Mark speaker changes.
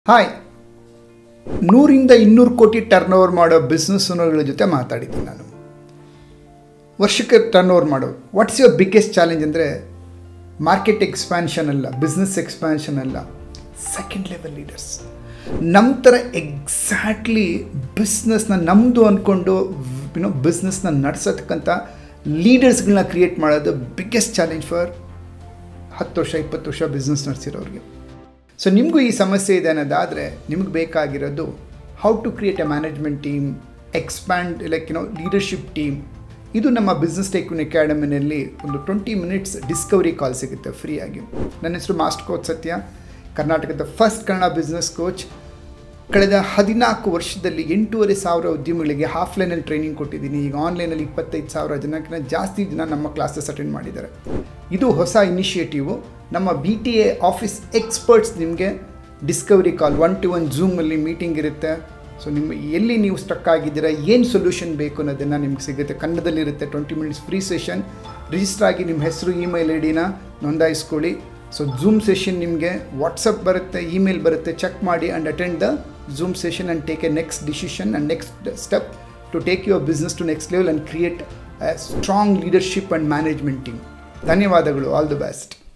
Speaker 1: hi ನೂರಿಂದ ಇನ್ನೂರು ಕೋಟಿ ಟರ್ನ್ ಓವರ್ ಮಾಡೋ ಬಿಸ್ನೆಸ್ ಓನರ್ಗಳ ಜೊತೆ ಮಾತಾಡಿದ್ದೀನಿ ನಾನು ವರ್ಷಕ್ಕೆ ಟರ್ನ್ ಓವರ್ ಮಾಡೋ ವಾಟ್ಸ್ ಯುವರ್ ಬಿಗ್ಗೆಸ್ಟ್ ಚಾಲೆಂಜ್ ಅಂದರೆ ಮಾರ್ಕೆಟ್ ಎಕ್ಸ್ಪ್ಯಾನ್ಷನ್ ಅಲ್ಲ ಬಿಸ್ನೆಸ್ ಎಕ್ಸ್ಪ್ಯಾನ್ಷನ್ ಅಲ್ಲ ಸೆಕೆಂಡ್ ಲೆವೆಲ್ ಲೀಡರ್ಸ್ ನಮ್ಮ ಥರ ಎಕ್ಸಾಕ್ಟ್ಲಿ ಬಿಸ್ನೆಸ್ನ ನಮ್ಮದು ಅಂದ್ಕೊಂಡು ಯುನೋ ಬಿಸ್ನೆಸ್ನ ನಡೆಸೋತಕ್ಕಂಥ ಲೀಡರ್ಸ್ಗಳನ್ನ ಕ್ರಿಯೇಟ್ ಮಾಡೋದು ಬಿಗ್ಗೆಸ್ಟ್ ಚಾಲೆಂಜ್ ಫಾರ್ ಹತ್ತು ವರ್ಷ ಇಪ್ಪತ್ತು ವರ್ಷ ಬಿಸ್ನೆಸ್ ನಡೆಸಿರೋರಿಗೆ ಸೊ ನಿಮಗೂ ಈ ಸಮಸ್ಯೆ ಇದೆ ಅನ್ನೋದಾದರೆ ನಿಮಗೆ ಬೇಕಾಗಿರೋದು how to create a management team expand like you know leadership team ಇದು ನಮ್ಮ ಬಿಸ್ನೆಸ್ ಟೆಕ್ಯೂನ್ ಅಕಾಡೆಮಿನಲ್ಲಿ ಒಂದು ಟ್ವೆಂಟಿ ಮಿನಿಟ್ಸ್ ಡಿಸ್ಕವರಿ ಕಾಲ್ ಸಿಗುತ್ತೆ ಫ್ರೀಯಾಗಿ ನನ್ನ ಹೆಸರು ಮಾಸ್ಟರ್ ಕೋಚ್ ಸತ್ಯ ಕರ್ನಾಟಕದ ಫಸ್ಟ್ ಕನ್ನಡ ಬಿಸ್ನೆಸ್ ಕೋಚ್ ಕಳೆದ ಹದಿನಾಲ್ಕು ವರ್ಷದಲ್ಲಿ ಎಂಟೂವರೆ ಸಾವಿರ ಉದ್ಯಮಿಗಳಿಗೆ ಆಫ್ಲೈನಲ್ಲಿ ಟ್ರೈನಿಂಗ್ ಕೊಟ್ಟಿದ್ದೀನಿ ಈಗ ಆನ್ಲೈನಲ್ಲಿ ಇಪ್ಪತ್ತೈದು ಸಾವಿರ ಜನಕ್ಕಿಂತ ಜಾಸ್ತಿ ಜನ ನಮ್ಮ ಕ್ಲಾಸಸ್ ಅಟೆಂಡ್ ಮಾಡಿದ್ದಾರೆ ಇದು ಹೊಸ ಇನಿಷಿಯೇಟಿವು ನಮ್ಮ B T A office experts ನಿಮಗೆ discovery call one to one ಝೂಮಲ್ಲಿ ಮೀಟಿಂಗ್ ಇರುತ್ತೆ ಸೊ ನಿಮ್ಮ ಎಲ್ಲಿ ನೀವು ಸ್ಟಕ್ ಆಗಿದ್ದೀರಾ ಏನು ಸೊಲ್ಯೂಷನ್ ಬೇಕು ಅನ್ನೋದನ್ನು ನಿಮ್ಗೆ ಸಿಗುತ್ತೆ ಕನ್ನಡದಲ್ಲಿರುತ್ತೆ twenty minutes free session register ಆಗಿ ನಿಮ್ಮ ಹೆಸರು ಇಮೇಲ್ ಐ ಡಿನ ನೋಂದಾಯಿಸ್ಕೊಳ್ಳಿ ಸೊ ಝೂಮ್ ಸೆಷನ್ ನಿಮಗೆ ವಾಟ್ಸಪ್ ಬರುತ್ತೆ ಇಮೇಲ್ ಬರುತ್ತೆ ಚೆಕ್ ಮಾಡಿ and attend the Zoom session and take a next decision and next step to take your business to next level and create a strong leadership and management team ಧನ್ಯವಾದಗಳು all the best